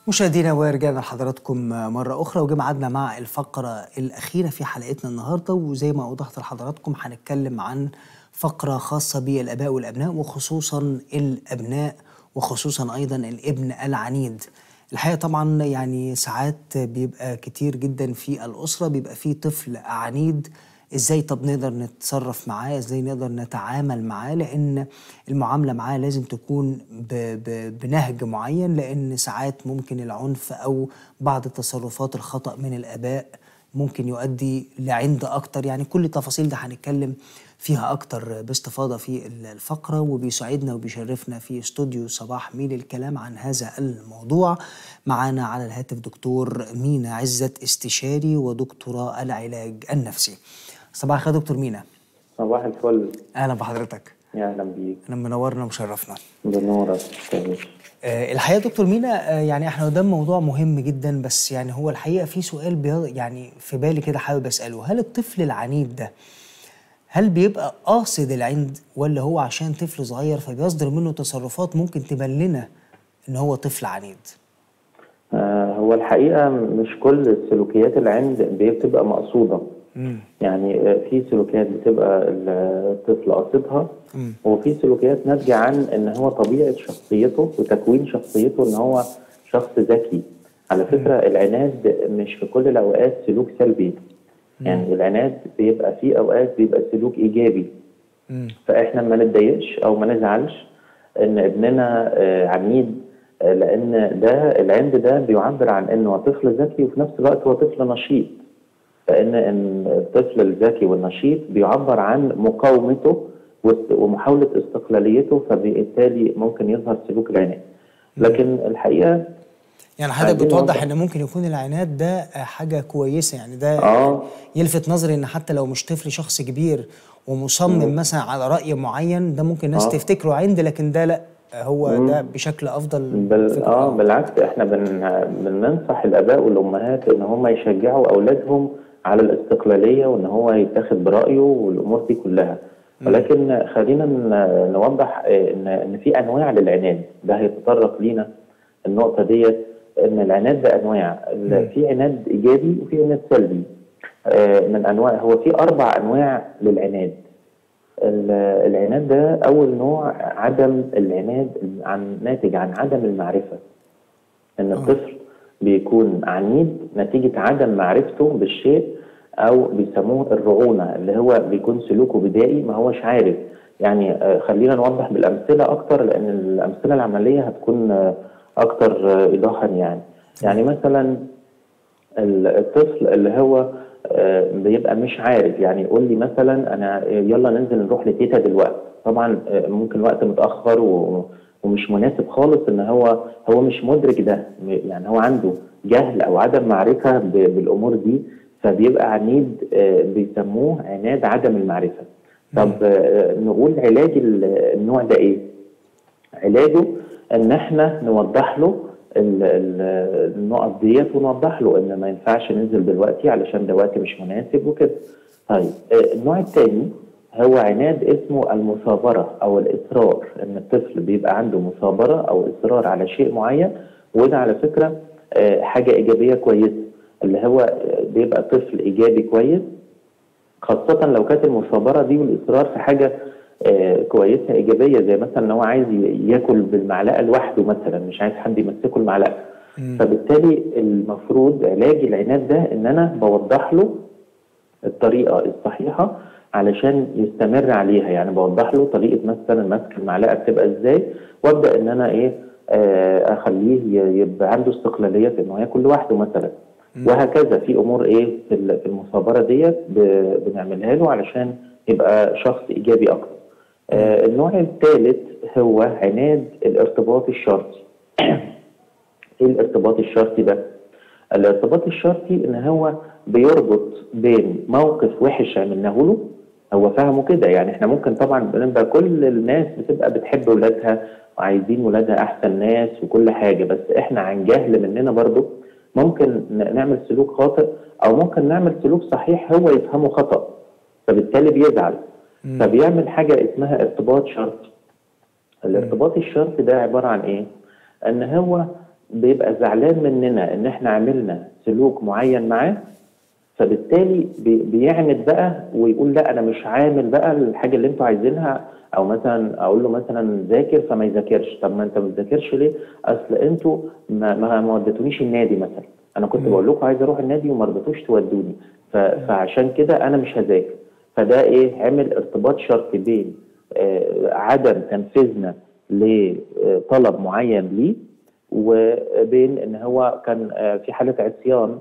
مشاهدينا ورجعنا لحضراتكم مرة أخرى وجه ميعادنا مع الفقرة الأخيرة في حلقتنا النهاردة وزي ما أوضحت لحضراتكم هنتكلم عن فقرة خاصة بالآباء والأبناء وخصوصا الأبناء وخصوصا أيضا الابن العنيد الحقيقة طبعا يعني ساعات بيبقى كتير جدا في الأسرة بيبقى في طفل عنيد ازاي طب نقدر نتصرف معاه ازاي نقدر نتعامل معاه لان المعامله معاه لازم تكون ب ب بنهج معين لان ساعات ممكن العنف او بعض التصرفات الخطا من الاباء ممكن يؤدي لعند اكتر يعني كل التفاصيل ده هنتكلم فيها اكتر باستفاضه في الفقره وبيسعدنا وبيشرفنا في استوديو صباح ميل الكلام عن هذا الموضوع معانا على الهاتف دكتور مينا عزت استشاري ودكتوراه العلاج النفسي صباح الخير دكتور مينا صباح الفل اهلا بحضرتك يا اهلا بيك انا منورنا ومشرفنا بنورك آه الحقيقه دكتور مينا آه يعني احنا قدام موضوع مهم جدا بس يعني هو الحقيقه في سؤال بي يعني في بالي كده حابب اساله هل الطفل العنيد ده هل بيبقى قاصد العند ولا هو عشان طفل صغير فبيصدر منه تصرفات ممكن تبان لنا ان هو طفل عنيد آه هو الحقيقه مش كل سلوكيات العند بتبقى مقصوده مم. يعني في سلوكيات بتبقى الطفل قاصدها وفي سلوكيات ناتجه عن ان هو طبيعه شخصيته وتكوين شخصيته ان هو شخص ذكي على فكره العناد مش في كل الاوقات سلوك سلبي يعني العناد بيبقى في اوقات بيبقى سلوك ايجابي مم. فاحنا ما نتضايقش او ما نزعلش ان ابننا آه، عنيد آه، لان ده العند ده بيعبر عن انه هو طفل ذكي وفي نفس الوقت هو طفل نشيط فان ان الطفل الذكي والنشيط بيعبر عن مقاومته واست- ومحاوله استقلاليته فبالتالي ممكن يظهر سلوك العناد لكن الحقيقه يعني حضرتك عايزين بتوضح نوضح. ان ممكن يكون العناد ده حاجه كويسه يعني ده اه يلفت نظري ان حتى لو مش طفل شخص كبير ومصمم مثلا على راي معين ده ممكن الناس آه. تفتكره عند لكن ده لا هو ده بشكل افضل بل فكرة. اه بالعكس احنا بن بننصح الاباء والامهات ان هم يشجعوا اولادهم على الاستقلاليه وان هو يتاخد برايه والامور دي كلها ولكن خلينا ن- نوضح آه، ان ان في انواع للعناد ده هيتطرق لينا النقطه ديت ان العناد ده انواع ال- في عناد ايجابي وفي عناد سلبي آه، من انواع هو في اربع انواع للعناد ال- العناد ده اول نوع عدم العناد عن ناتج عن عدم المعرفه ان الطفل بيكون عنيد نتيجه عدم معرفته بالشيء او بيسموه الرعونه اللي هو بيكون سلوكه بدائي ما هوش عارف يعني آه، خلينا نوضح بالامثله اكتر لان الامثله العمليه هتكون آه، اكتر آه، ايضاحا يعني يعني مثلا ال- الطفل اللي هو آه، بيبقى مش عارف يعني يقول لي مثلا انا يلا ننزل نروح لتيتا دلوقتي طبعا آه، ممكن وقت متاخر و- ومش مناسب خالص ان هو هو مش مدرك ده م- يعني هو عنده جهل او عدم معرفه ب- بالامور دي فبيبقى عنيد آه، بيسموه عناد عدم المعرفه طب آه، نقول علاج ال- النوع ده ايه؟ علاجه ان احنا نوضح له ال- ال- النقط ديت ونوضح له ان ما ينفعش ننزل دلوقتي علشان ده وقت مش مناسب وكده. طيب آه، النوع الثاني هو عناد اسمه المثابره او الاصرار ان الطفل بيبقى عنده مثابره او اصرار على شيء معين وده على فكره آه، حاجه ايجابيه كويسه اللي هو آه، بيبقى طفل ايجابي كويس خاصة لو كانت المثابرة دي والإصرار في حاجة آه، كويسة إيجابية زي مثلا إن هو عايز ي- ياكل بالمعلقة لوحده مثلا مش عايز حد يمسكه المعلقة فبالتالي المفروض علاج العناد ده إن أنا بوضح له الطريقة الصحيحة علشان يستمر عليها يعني بوضح له طريقة مثلا مسك المعلقة بتبقى إزاي وأبدأ إن أنا إيه آه، أخليه ي- يبقى عنده استقلالية في إنه ياكل لوحده مثلا وهكذا في امور ايه في ال- في المثابره ديت ب- بنعملها له علشان يبقى شخص ايجابي اكتر. آه النوع الثالث هو عناد الارتباط الشرطي. ايه الارتباط الشرطي ده؟ الارتباط الشرطي ان هو بيربط بين موقف وحش عملناه له هو فاهمه كده يعني احنا ممكن طبعا بنبقى كل الناس بتبقى بتحب ولادها وعايزين ولادها احسن ناس وكل حاجه بس احنا عن جهل مننا برضو ممكن ن- نعمل سلوك خاطئ او ممكن نعمل سلوك صحيح هو يفهمه خطأ فبالتالي بيزعل فبيعمل حاجه اسمها ارتباط شرطي الارتباط الشرطي ده عباره عن ايه؟ ان هو بيبقى زعلان مننا ان احنا عملنا سلوك معين معاه فبالتالي بي- بيعند بقى ويقول لا انا مش عامل بقى الحاجه اللي انتوا عايزينها او مثلا اقول له مثلا ذاكر فما يذاكرش طب ما انت ما بتذاكرش ليه؟ اصل انتوا ما ما ما ودتونيش النادي مثلا انا كنت بقول لكم عايز اروح النادي وما رضيتوش تودوني ف- فعشان كده انا مش هذاكر فده ايه عمل ارتباط شرطي بين آه، عدم تنفيذنا لطلب معين ليه وبين ان هو كان آه، في حاله عصيان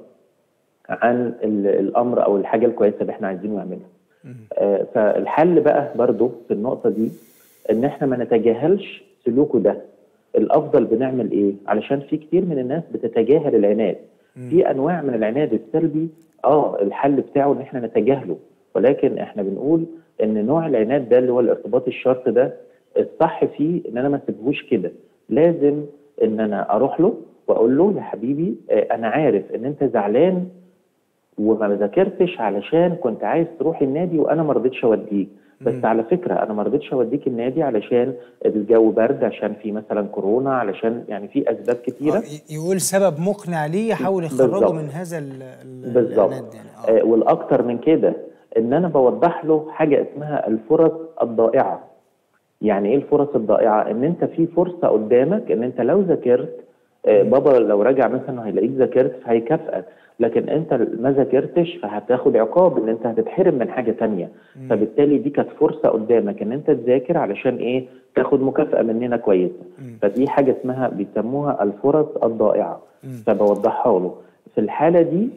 عن ال- الامر او الحاجه الكويسه اللي احنا عايزين نعملها. آه، فالحل بقى برضو في النقطه دي ان احنا ما نتجاهلش سلوكه ده. الافضل بنعمل ايه؟ علشان في كتير من الناس بتتجاهل العناد. في انواع من العناد السلبي اه الحل بتاعه ان احنا نتجاهله ولكن احنا بنقول ان نوع العناد ده اللي هو الارتباط الشرط ده الصح فيه ان انا ما اسيبهوش كده لازم ان انا اروح له واقول له يا حبيبي آه، انا عارف ان انت زعلان وما ذاكرتش علشان كنت عايز تروح النادي وانا ما رضيتش اوديك بس على فكره انا ما رضيتش اوديك النادي علشان الجو برد عشان في مثلا كورونا علشان يعني في اسباب كتيره آه، ي- يقول سبب مقنع ليه يحاول يخرجه بالظبط. من هذا ال- ال- بالظبط العناد يعني آه. والاكتر من كده ان انا بوضح له حاجه اسمها الفرص الضائعه يعني ايه الفرص الضائعه ان انت في فرصه قدامك ان انت لو ذاكرت آه، بابا لو راجع مثلا هيلاقيك ذاكرت فهيكافئك لكن انت ما ذاكرتش فهتاخد عقاب ان انت هتتحرم من حاجه تانية فبالتالي دي كانت فرصه قدامك ان انت تذاكر علشان ايه تاخد مكافاه مننا كويسه فدي حاجه اسمها بيسموها الفرص الضائعه فبوضحها له في الحاله دي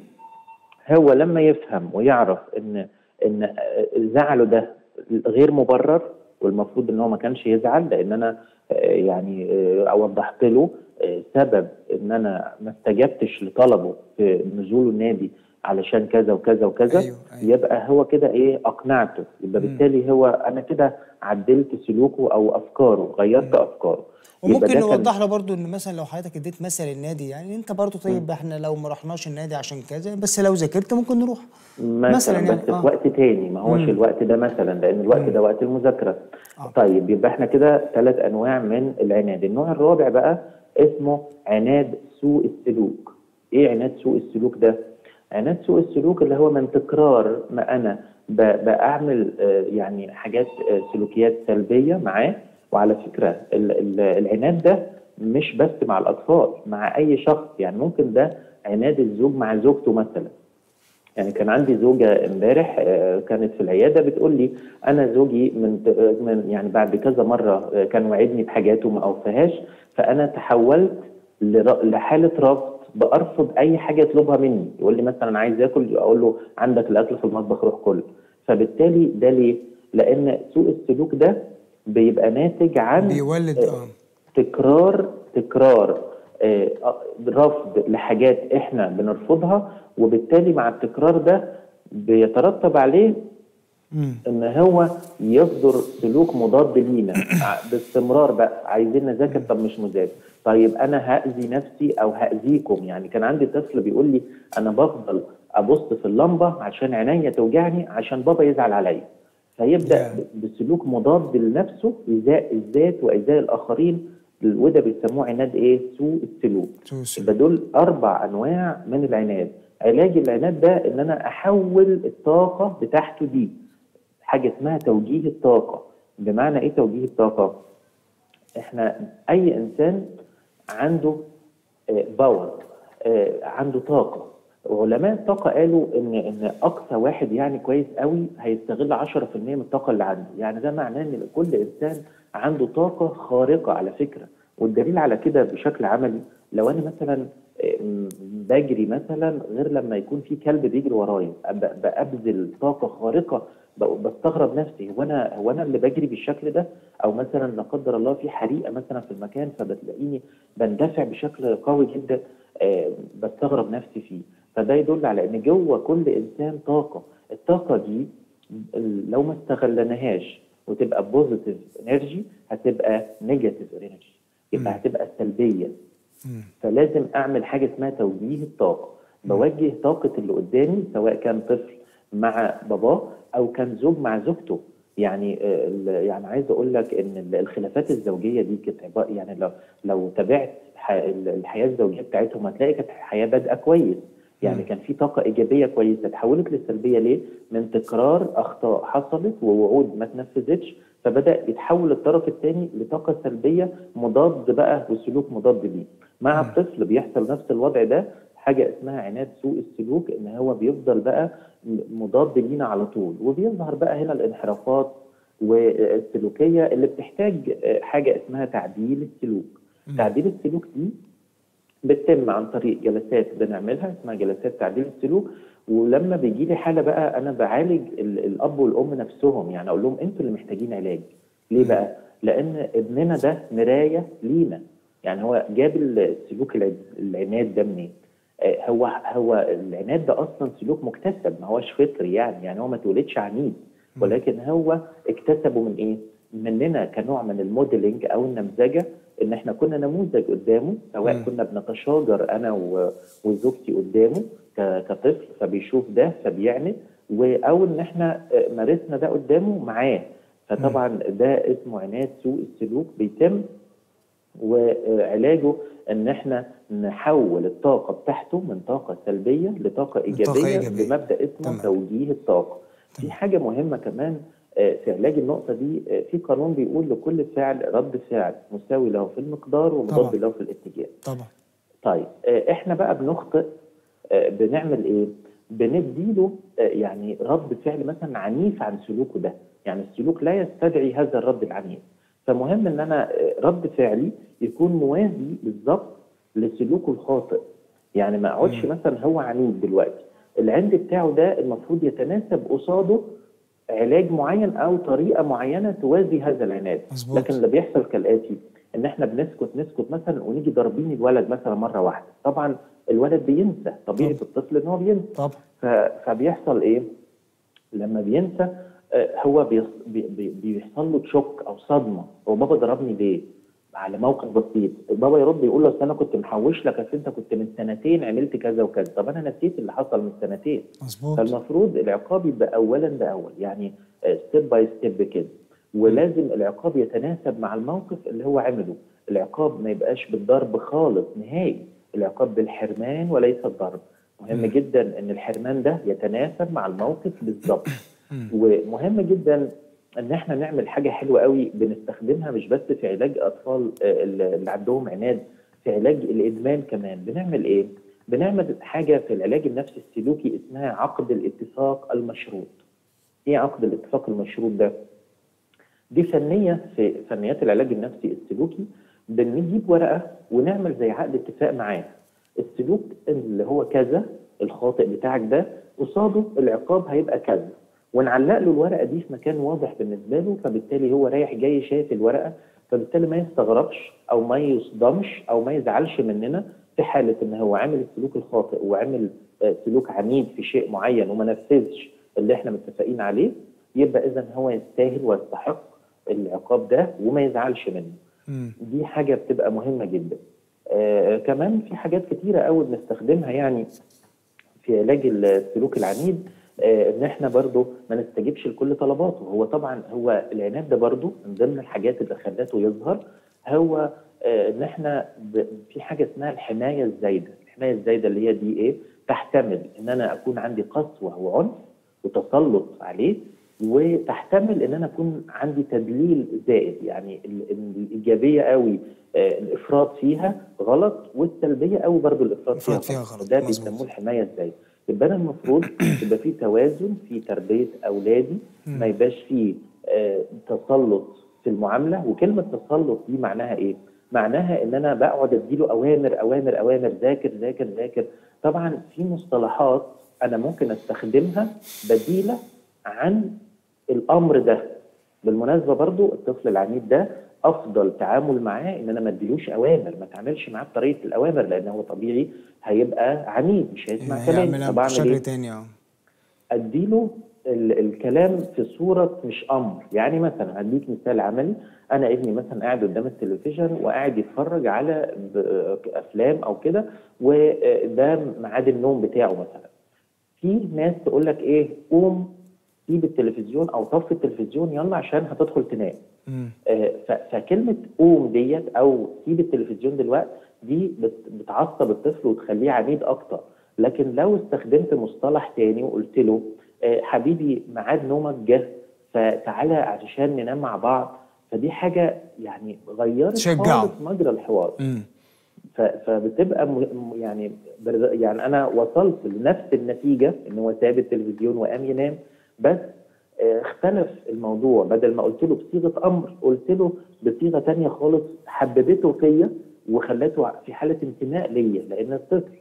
هو لما يفهم ويعرف ان ان زعله ده غير مبرر والمفروض ان هو ما كانش يزعل لان انا آه، يعني آه، وضحت له آه، سبب ان انا ما استجبتش لطلبه في نزوله النادي علشان كذا وكذا وكذا أيوة، أيوة. يبقى هو كده ايه اقنعته يبقى بالتالي هو انا كده عدلت سلوكه او افكاره غيرت افكاره يبقى وممكن ده كان- نوضح له برضو ان مثلا لو حضرتك اديت مثل النادي يعني انت برضو طيب احنا لو ما رحناش النادي عشان كذا بس لو ذاكرت ممكن نروح مثلا, مثلاً مثلا يعني، بس آه. في وقت تاني ما هوش الوقت ده مثلا لان الوقت ده وقت المذاكره آه. طيب يبقى احنا كده ثلاث انواع من العناد النوع الرابع بقى اسمه عناد سوء السلوك ايه عناد سوء السلوك ده عناد سوء السلوك اللي هو من تكرار ما انا ب- بعمل آه، يعني حاجات آه، سلوكيات سلبيه معاه وعلى فكره ال- ال- العناد ده مش بس مع الاطفال مع اي شخص يعني ممكن ده عناد الزوج مع زوجته مثلا يعني كان عندي زوجة امبارح آه، كانت في العيادة بتقول لي أنا زوجي من من يعني بعد كذا مرة آه، كان وعدني بحاجات وما أوفاهاش فأنا تحولت لر- لحالة رفض بأرفض أي حاجة يطلبها مني يقول لي مثلا عايز آكل أقول له عندك الأكل في المطبخ روح كل فبالتالي ده ليه؟ لأن سوء السلوك ده بيبقى ناتج عن بيولد اه تكرار تكرار آه، رفض لحاجات احنا بنرفضها وبالتالي مع التكرار ده بيترتب عليه مم. ان هو يصدر سلوك مضاد لينا ع- باستمرار بقى عايزين نذاكر طب مش مذاكر طيب انا هاذي نفسي او هاذيكم يعني كان عندي طفل بيقول لي انا بفضل ابص في اللمبه عشان عينيا توجعني عشان بابا يزعل عليا فيبدا Yeah. ب- بسلوك مضاد لنفسه ايذاء الذات وايذاء الاخرين وده بيسموه عناد ايه سوء السلوك سوء السلوك. يبقى دول اربع انواع من العناد علاج العناد ده ان انا احول الطاقه بتاعته دي حاجه اسمها توجيه الطاقه بمعنى ايه توجيه الطاقه احنا اي انسان عنده باور عنده طاقه علماء الطاقه قالوا ان ان اقصى واحد يعني كويس قوي هيستغل 10% من الطاقه اللي عنده يعني ده معناه ان كل انسان عنده طاقه خارقه على فكره والدليل على كده بشكل عملي لو انا مثلا آه، بجري مثلا غير لما يكون في كلب بيجري ورايا أب- بابذل طاقه خارقه ب- بستغرب نفسي هو انا هو انا اللي بجري بالشكل ده او مثلا لا قدر الله في حريقه مثلا في المكان فبتلاقيني بندفع بشكل قوي جدا آه، بستغرب نفسي فيه فده يدل على ان جوه كل انسان طاقه الطاقه دي ال- لو ما استغلناهاش وتبقى بوزيتيف انرجي هتبقى نيجاتيف انرجي يبقى هتبقى سلبيه مم. فلازم اعمل حاجه اسمها توجيه الطاقه بوجه طاقه اللي قدامي سواء كان طفل مع باباه او كان زوج مع زوجته يعني آه، ال- يعني عايز اقول لك ان ال- الخلافات الزوجيه دي كانت عبارة- يعني لو لو تابعت ح- ال- الحياه الزوجيه بتاعتهم هتلاقي كانت حياه بادئه كويس يعني كان في طاقه ايجابيه كويسه اتحولت للسلبيه ليه؟ من تكرار اخطاء حصلت ووعود ما اتنفذتش فبدا يتحول الطرف الثاني لطاقه سلبيه مضاد بقى وسلوك مضاد ليه مع الطفل بيحصل نفس الوضع ده حاجه اسمها عناد سوء السلوك ان هو بيفضل بقى مضاد لينا على طول وبيظهر بقى هنا الانحرافات والسلوكيه اللي بتحتاج حاجه اسمها تعديل السلوك تعديل السلوك دي بتتم عن طريق جلسات بنعملها اسمها جلسات تعديل السلوك ولما بيجي لي حاله بقى انا بعالج ال- الاب والام نفسهم يعني اقول لهم انتوا اللي محتاجين علاج ليه بقى؟ لان ابننا ده مرايه لينا يعني هو جاب السلوك الع- العناد ده منين؟ آه، هو هو العناد ده اصلا سلوك مكتسب ما هوش فطري يعني يعني هو ما اتولدش عنيد ولكن هو اكتسبه من ايه؟ مننا كنوع من الموديلنج او النمذجه ان احنا كنا نموذج قدامه سواء مم. كنا بنتشاجر انا و- وزوجتي قدامه ك- كطفل فبيشوف ده فبيعند و- او ان احنا آه، مارسنا ده قدامه معاه فطبعا ده اسمه عناد سوء السلوك بيتم وعلاجه ان احنا نحول الطاقه بتاعته من طاقه سلبيه لطاقه ايجابيه, إيجابية. بمبدا اسمه تمام. توجيه الطاقه. في حاجه مهمه كمان آه، في علاج النقطه دي آه، في قانون بيقول لكل فعل رد فعل مساوي له في المقدار ومضاد طبعا. له في الاتجاه. طبعا طيب آه، احنا بقى بنخطئ آه، بنعمل ايه؟ بنديله آه، يعني رد فعل مثلا عنيف عن سلوكه ده، يعني السلوك لا يستدعي هذا الرد العنيف. فمهم ان انا آه، رد فعلي يكون موازي بالظبط لسلوكه الخاطئ. يعني ما اقعدش مثلا هو عنيد دلوقتي، العند بتاعه ده المفروض يتناسب قصاده علاج معين او طريقه معينه توازي هذا العناد. مظبوط. لكن اللي بيحصل كالاتي ان احنا بنسكت نسكت مثلا ونيجي ضاربين الولد مثلا مره واحده طبعا الولد بينسى طبيعي طبعا. الطفل ان هو بينسى طبعا ف- فبيحصل ايه لما بينسى آه، هو بيص- بي- بي- بيحصل له شوك او صدمه هو بابا ضربني ليه على موقف بسيط بابا يرد يقول له أصل انا كنت محوش لك اصل انت كنت من سنتين عملت كذا وكذا طب انا نسيت اللي حصل من سنتين مظبوط فالمفروض العقاب يبقى اولا باول يعني ستيب باي ستيب كده ولازم العقاب يتناسب مع الموقف اللي هو عمله العقاب ما يبقاش بالضرب خالص نهائي العقاب بالحرمان وليس الضرب مهم جدا ان الحرمان ده يتناسب مع الموقف بالظبط ومهم جدا ان احنا نعمل حاجه حلوه قوي بنستخدمها مش بس في علاج اطفال آه، اللي عندهم عناد في علاج الادمان كمان بنعمل ايه بنعمل حاجه في العلاج النفسي السلوكي اسمها عقد الاتفاق المشروط ايه عقد الاتفاق المشروط ده دي فنيه في فنيات العلاج النفسي السلوكي بنجيب ورقه ونعمل زي عقد اتفاق معاه السلوك اللي هو كذا الخاطئ بتاعك ده قصاده العقاب هيبقى كذا ونعلق له الورقه دي في مكان واضح بالنسبه له فبالتالي هو رايح جاي شايف الورقه فبالتالي ما يستغربش او ما يصدمش او ما يزعلش مننا في حاله ان هو عامل السلوك الخاطئ وعمل آه، سلوك عنيد في شيء معين وما نفذش اللي احنا متفقين عليه يبقى اذا هو يستاهل ويستحق العقاب ده وما يزعلش منه مم. دي حاجه بتبقى مهمه جدا آه كمان في حاجات كتيره قوي بنستخدمها يعني في علاج السلوك العنيد آه ان احنا برضو ما نستجيبش لكل طلباته هو طبعا هو العناد ده برضو من ضمن الحاجات اللي خلته يظهر هو آه ان احنا ب- في حاجه اسمها الحمايه الزايده الحمايه الزايده اللي هي دي ايه تحتمل ان انا اكون عندي قسوه وعنف وتسلط عليه وتحتمل ان انا اكون عندي تدليل زائد يعني ال- ال- الايجابيه قوي آه، الافراط فيها غلط والسلبيه قوي برضو الافراط فيها, الإفراط فيها غلط، ده مظبوط. بيسموه الحمايه ازاي يبقى انا المفروض يبقى في توازن في تربيه اولادي ما يبقاش فيه آه، تسلط في المعامله وكلمه تسلط دي معناها ايه؟ معناها ان انا بقعد اديله اوامر اوامر اوامر ذاكر ذاكر ذاكر طبعا في مصطلحات انا ممكن استخدمها بديله عن الامر ده بالمناسبه برضو الطفل العنيد ده افضل تعامل معاه ان انا ما اديلوش اوامر ما اتعاملش معاه بطريقه الاوامر لان هو طبيعي هيبقى عنيد مش هيسمع كلامي هيعملها طب اعمل بشكل ايه؟ تاني اه اديله ال- الكلام في صوره مش امر يعني مثلا هديك مثال عملي انا ابني مثلا قاعد قدام التلفزيون وقاعد يتفرج على ب- افلام او كده وده ميعاد النوم بتاعه مثلا في ناس تقول لك ايه قوم سيب التلفزيون او طفي التلفزيون يلا عشان هتدخل تنام مم. آه، ف- فكلمه قوم ديت او سيب التلفزيون دلوقتي دي بت- بتعصب الطفل وتخليه عنيد اكتر لكن لو استخدمت مصطلح تاني وقلت له آه، حبيبي ميعاد نومك جه فتعالى عشان ننام مع بعض فدي حاجه يعني غيرت تشجعه. خالص مجرى الحوار مم. ف- فبتبقى م- م- يعني بر- يعني انا وصلت لنفس النتيجه ان هو ساب التلفزيون وقام ينام بس آه، اختلف الموضوع بدل ما قلت له بصيغه امر قلت له بصيغه تانية خالص حببته فيا وخلته في حاله انتماء ليا لان الطفل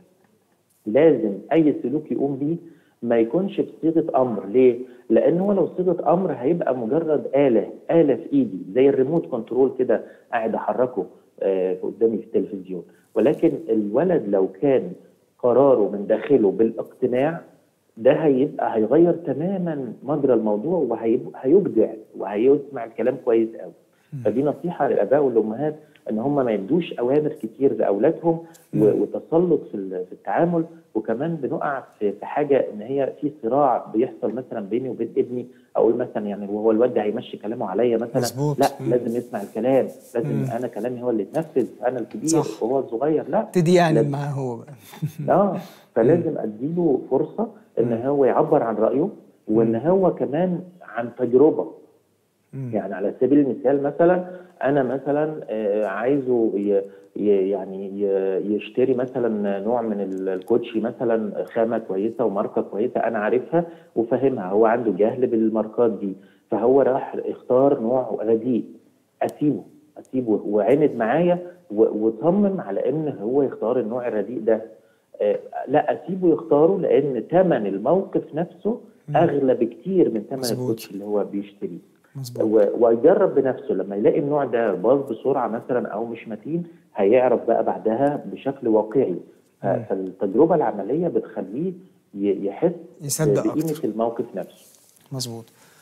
لازم اي سلوك يقوم بيه ما يكونش بصيغه امر ليه لان هو لو صيغه امر هيبقى مجرد اله اله في ايدي زي الريموت كنترول كده قاعد احركه آه، قدامي في التلفزيون ولكن الولد لو كان قراره من داخله بالاقتناع ده هيبقى هيغير تماما مجرى الموضوع وهيبدع وهيسمع الكلام كويس قوي فدي نصيحه للاباء والامهات ان هم ما يدوش اوامر كتير لاولادهم و- وتسلط في ال- في التعامل وكمان بنقع في في حاجه ان هي في صراع بيحصل مثلا بيني وبين ابني اقول مثلا يعني وهو الواد ده هيمشي كلامه عليا مثلا مظبوط. لا مم. لازم يسمع الكلام لازم مم. انا كلامي هو اللي يتنفذ انا الكبير صح. وهو الصغير لا ابتدي يعني لازم- معاه هو بقى اه فلازم اديله فرصه ان هو يعبر عن رايه وان هو كمان عن تجربه مم. يعني على سبيل المثال مثلا انا مثلا آه، عايزه ي- ي- يعني ي- يشتري مثلا نوع من ال- الكوتشي مثلا خامه كويسه وماركه كويسه انا عارفها وفاهمها هو عنده جهل بالماركات دي فهو راح اختار نوع رديء اسيبه اسيبه وعند معايا و- وصمم على ان هو يختار النوع الرديء ده آه، لا اسيبه يختاره لان ثمن الموقف نفسه اغلى بكتير من ثمن مظبوط. الكوتشي اللي هو بيشتريه مظبوط و- ويجرب بنفسه لما يلاقي النوع ده باظ بسرعه مثلا او مش متين هيعرف بقى بعدها بشكل واقعي ف- مم. فالتجربه العمليه بتخليه ي- يحس يصدق بقيمه أكتر. الموقف نفسه مظبوط